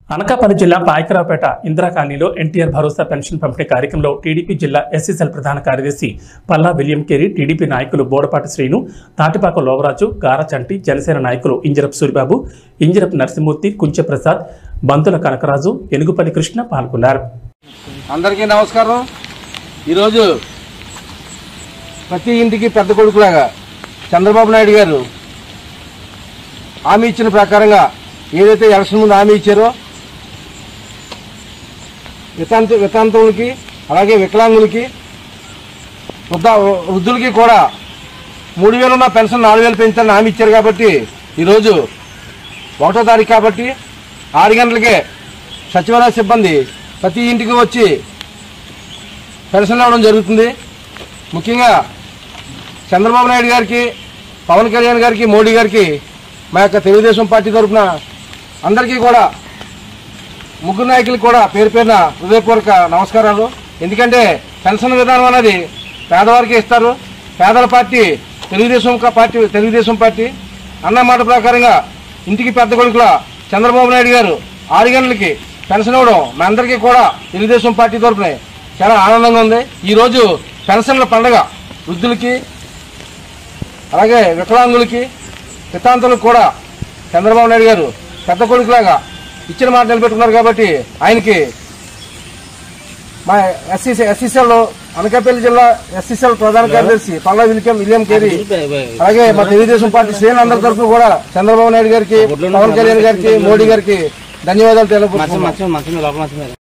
అనకాపల్లి జిల్లా పాయకరావుపేట ఇందిరా కాలనీలో ఎన్టీఆర్ భరోసా పెన్షన్ పంపిణీ కార్యక్రమంలో టీడీపీ జిల్లా ఎస్సీసీఎల్ ప్రధాన కార్యదర్శి పల్లా విలియం కేరి టీడీపీ నాయకులు బోడపాటి శ్రీను తాటిపాక లోవరాజు గారచంటి జనసేన నాయకులు ఇంజరప్ సూరిబాబు ఇంజరప్ నరసింహమూర్తి కుంచెప్రసాద్ బంతుల కనకరాజు ఎనుగుపల్లి కృష్ణ పాల్గొన్నారు అందరికీ నమస్కారం ఈరోజు ప్రతి ఇంటికి పెద్ద కొడుకులాగా చంద్రబాబు నాయుడు గారు హామీ ఇచ్చిన ప్రకారంగా ఏదైతే ఎలక్షన్ ముందు హామీ ఇచ్చారో వితాంత వితాంతులకి అలాగే వికలాంగులకి వృద్ధ వృద్ధులకి కూడా మూడు వేలు ఉన్న పెన్షన్ నాలుగు వేలు పెంచాలని హామీ ఇచ్చారు కాబట్టి ఈరోజు ఒకటో తారీఖు కాబట్టి ఆరు గంటలకే సచివాలయ సిబ్బంది ప్రతి ఇంటికి వచ్చి పెన్షన్ ఇవ్వడం జరుగుతుంది ముఖ్యంగా చంద్రబాబు నాయుడు గారికి పవన్ కళ్యాణ్ గారికి మోడీ గారికి మా యొక్క తెలుగుదేశం పార్టీ తరఫున అందరికీ కూడా ముగ్గురు నాయకులకు కూడా పేరు పేరున హృదయపూర్వక నమస్కారాలు ఎందుకంటే పెన్షన్ విధానం అనేది పేదవారికి ఇస్తారు పేదల పార్టీ తెలుగుదేశం క- పార్టీ తెలుగుదేశం పార్టీ అన్న మాట ప్రకారంగా ఇంటికి పెద్ద కొడుకుల చంద్రబాబు నాయుడు గారు ఆరు గంటలకి పెన్షన్ ఇవ్వడం మా అందరికీ కూడా తెలుగుదేశం పార్టీ తరఫున చాలా ఆనందంగా ఉంది ఈ రోజు పెన్షన్ల పండగ వృద్ధులకి అలాగే వికలాంగులకి వితాంతులకు కూడా చంద్రబాబు నాయుడు గారు పెద్ద కొడుకులాగా ఇచ్చిన మాట నిలబెట్టుకున్నారు కాబట్టి ఆయనకి మా ఎస్సీసీ ఎస్సీసీఎల్ అనకాపల్లి జిల్లా ఎస్సీసీఎల్ ప్రధాన కార్యదర్శి పల్లా విలియం విలియం కేరి అలాగే మా తెలుగుదేశం పార్టీ శ్రేణులందరి తరఫున కూడా చంద్రబాబు నాయుడు గారికి పవన్ కళ్యాణ్ గారికి మోడీ గారికి ధన్యవాదాలు తెలుపుతున్నాను మంచం మంచం మంచం లోపల మంచం మీద